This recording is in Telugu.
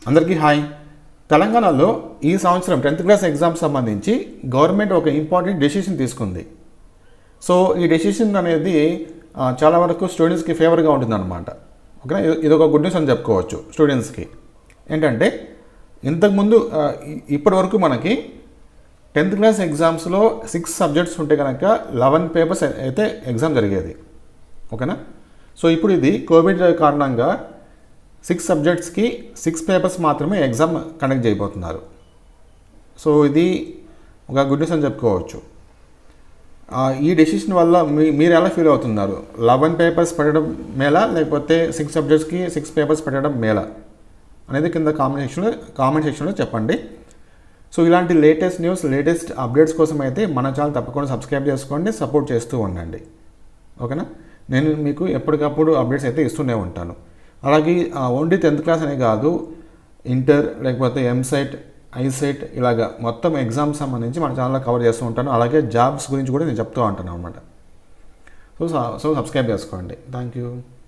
అందరికీ హాయ్ తెలంగాణలో ఈ సంవత్సరం టెన్త్ క్లాస్ ఎగ్జామ్ సంబంధించి గవర్నమెంట్ ఒక ఇంపార్టెంట్ డెసిషన్ తీసుకుంది సో ఈ డెసిషన్ అనేది ఆ, చాలా వరకు స్టూడెంట్స్కి ఫేవర్గా ఉంటుందన్నమాట ఓకేనా ఇది- ఇది ఒక గుడ్ న్యూస్ అని చెప్పుకోవచ్చు స్టూడెంట్స్కి ఏంటంటే ఇంతకుముందు ఆ, ఇ- ఇప్పటి వరకు మనకి టెన్త్ క్లాస్ ఎగ్జామ్స్లో సిక్స్ సబ్జెక్ట్స్ ఉంటే కనుక లెవెన్ పేపర్స్ అయితే ఎగ్జామ్ జరిగేది ఓకేనా సో ఇప్పుడు ఇది కోవిడ్ కారణంగా సిక్స్ సబ్జెక్ట్స్కి సిక్స్ పేపర్స్ మాత్రమే ఎగ్జామ్ కండక్ట్ చేయబోతున్నారు సో ఇది ఒక గుడ్ న్యూస్ అని చెప్పుకోవచ్చు ఆ, ఈ డెసిషన్ వల్ల మీ మీరు ఎలా ఫీల్ అవుతున్నారు లెవెన్ పేపర్స్ పెట్టడం మేలా లేకపోతే సిక్స్ సబ్జెక్ట్స్కి సిక్స్ పేపర్స్ పెట్టడం మేలా అనేది కింద కామెంట్ సెక్షన్లో కామెంట్ సెక్షన్లో చెప్పండి సో ఇలాంటి లేటెస్ట్ న్యూస్ లేటెస్ట్ అప్డేట్స్ కోసం అయితే మన ఛానల్ తప్పకుండా సబ్స్క్రైబ్ చేసుకోండి సపోర్ట్ చేస్తూ ఉండండి ఓకేనా నేను మీకు ఎప్పటికప్పుడు అప్డేట్స్ అయితే ఇస్తూనే ఉంటాను అలాగే ఓన్లీ టెన్త్ క్లాస్ అనే కాదు ఇంటర్ లేకపోతే ఎంసెట్ ఐసెట్ ఇలాగా మొత్తం ఎగ్జామ్స్ సంబంధించి మన ఛానల్లో కవర్ చేస్తూ ఉంటాను అలాగే జాబ్స్ గురించి కూడా నేను చెప్తూ ఉంటాను అనమాట సో సో సబ్స్క్రైబ్ చేసుకోండి థ్యాంక్ యూ